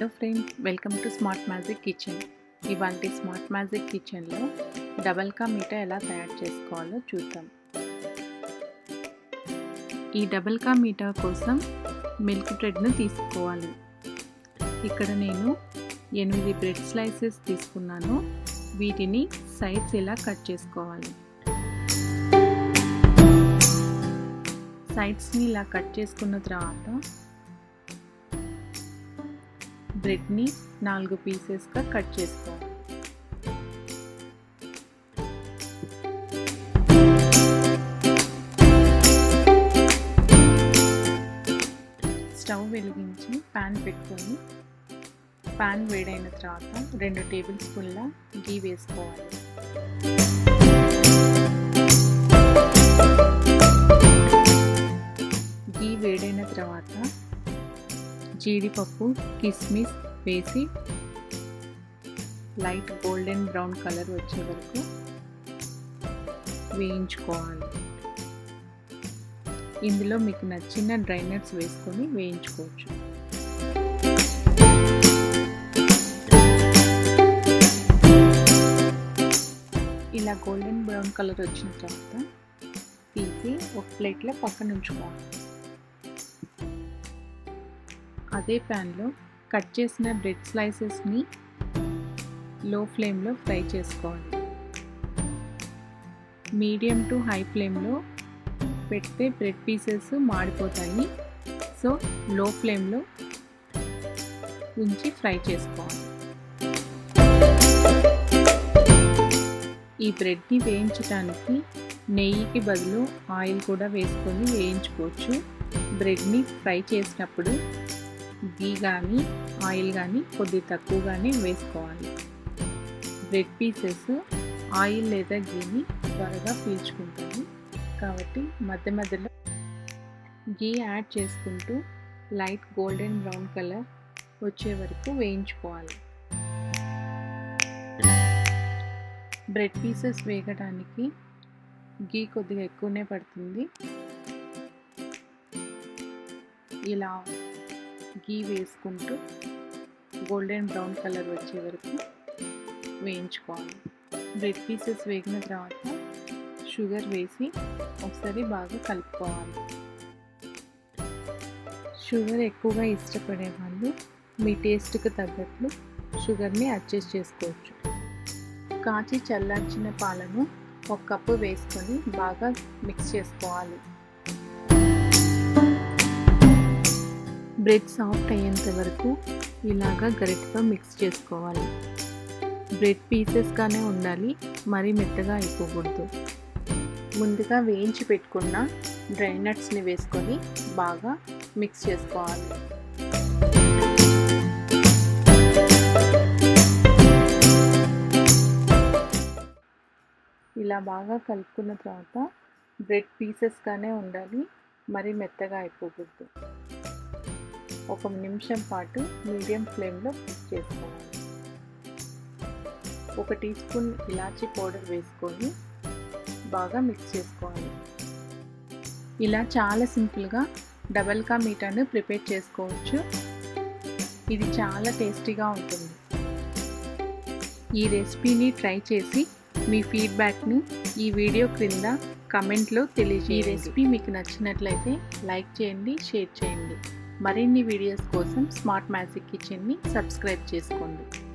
hello friends welcome to Smart Magic Kitchen ఇవాళ Smart Magic కిచెన్లో డబల్ కా మీఠా ఎలా తయారు చేసుకోవాలో చూద్దాం ఈ డబల్ కా మీఠా కోసం మిల్క్ బ్రెడ్ను తీసుకోవాలి ఇక్కడ నేను ఎనిమిది బ్రెడ్ స్లైసెస్ తీసుకున్నాను వీటిని సైడ్స్ ఇలా కట్ చేసుకోవాలి సైడ్స్ని ఇలా కట్ చేసుకున్న తర్వాత బ్రెడ్ని నాలుగు పీసెస్గా కట్ చేసుకోవాలి స్టవ్ వెలిగించి ప్యాన్ పెట్టుకొని ప్యాన్ వేడైన తర్వాత రెండు టేబుల్ స్పూన్ల గీ వేసుకోవాలి గీ వేడైన తర్వాత జీడిపప్పు కిస్మిస్ వేసి లైట్ గోల్డెన్ బ్రౌన్ కలర్ వచ్చే వరకు వేయించుకోవాలి ఇందులో మీకు నచ్చిన డ్రై నట్స్ వేసుకొని వేయించుకోవచ్చు ఇలా గోల్డెన్ బ్రౌన్ కలర్ వచ్చిన తర్వాత తీసి ఒక ప్లేట్లో పక్కన ఉంచుకోవాలి అదే ప్యాన్లో కట్ చేసిన బ్రెడ్ స్లైసెస్ని లో ఫ్లేమ్లో ఫ్రై చేసుకోవాలి మీడియం టు హై ఫ్లేమ్లో పెడితే బ్రెడ్ పీసెస్ మాడిపోతాయి సో లో ఫ్లేమ్లో ఉంచి ఫ్రై చేసుకోవాలి ఈ బ్రెడ్ని వేయించడానికి నెయ్యికి బదులు ఆయిల్ కూడా వేసుకొని వేయించుకోవచ్చు బ్రెడ్ని ఫ్రై చేసినప్పుడు గీ కానీ ఆయిల్ కానీ కొద్ది తక్కువగానే వేసుకోవాలి బ్రెడ్ పీసెస్ ఆయిల్ లేదా గీని త్వరగా పీల్చుకుంటాయి కాబట్టి మధ్య మధ్యలో గీ యాడ్ చేసుకుంటూ లైట్ గోల్డెన్ బ్రౌన్ కలర్ వచ్చే వరకు వేయించుకోవాలి బ్రెడ్ పీసెస్ వేగడానికి గీ కొద్దిగా ఎక్కువనే పడుతుంది ఇలా గీ వేసుకుంటూ గోల్డెన్ బ్రౌన్ కలర్ వచ్చే వరకు వేయించుకోవాలి బ్రెడ్ పీసెస్ వేగిన తర్వాత షుగర్ వేసి ఒకసారి బాగా కలుపుకోవాలి షుగర్ ఎక్కువగా ఇష్టపడే వాళ్ళు మీ టేస్ట్కి తగ్గట్లు షుగర్ని అడ్జస్ట్ చేసుకోవచ్చు కాచి చల్లార్చిన పాలను ఒక కప్పు వేసుకొని బాగా మిక్స్ చేసుకోవాలి బ్రెడ్ సాఫ్ట్ అయ్యేంత వరకు ఇలాగా గరిటతో మిక్స్ చేసుకోవాలి బ్రెడ్ పీసెస్గానే ఉండాలి మరీ మెత్తగా అయిపోకూడదు ముందుగా వేయించి పెట్టుకున్న డ్రై నట్స్ని వేసుకొని బాగా మిక్స్ చేసుకోవాలి ఇలా బాగా కలుపుకున్న తర్వాత బ్రెడ్ పీసెస్గానే ఉండాలి మరీ మెత్తగా అయిపోకూడదు ఒక నిమిషం పాటు మీడియం ఫ్లేమ్లో కుక్ చేసుకోవాలి ఒక టీ స్పూన్ ఇలాచీ పౌడర్ వేసుకొని బాగా మిక్స్ చేసుకోవాలి ఇలా చాలా సింపుల్గా డబల్ కా మీటాను ప్రిపేర్ చేసుకోవచ్చు ఇది చాలా టేస్టీగా ఉంటుంది ఈ రెసిపీని ట్రై చేసి మీ ఫీడ్బ్యాక్ని ఈ వీడియో క్రింద కమెంట్లో తెలియజేయండి ఈ రెసిపీ మీకు నచ్చినట్లయితే లైక్ చేయండి షేర్ చేయండి మరిన్ని వీడియోస్ కోసం స్మార్ట్ మ్యాజిక్ కిచెన్ని సబ్స్క్రైబ్ చేసుకోండి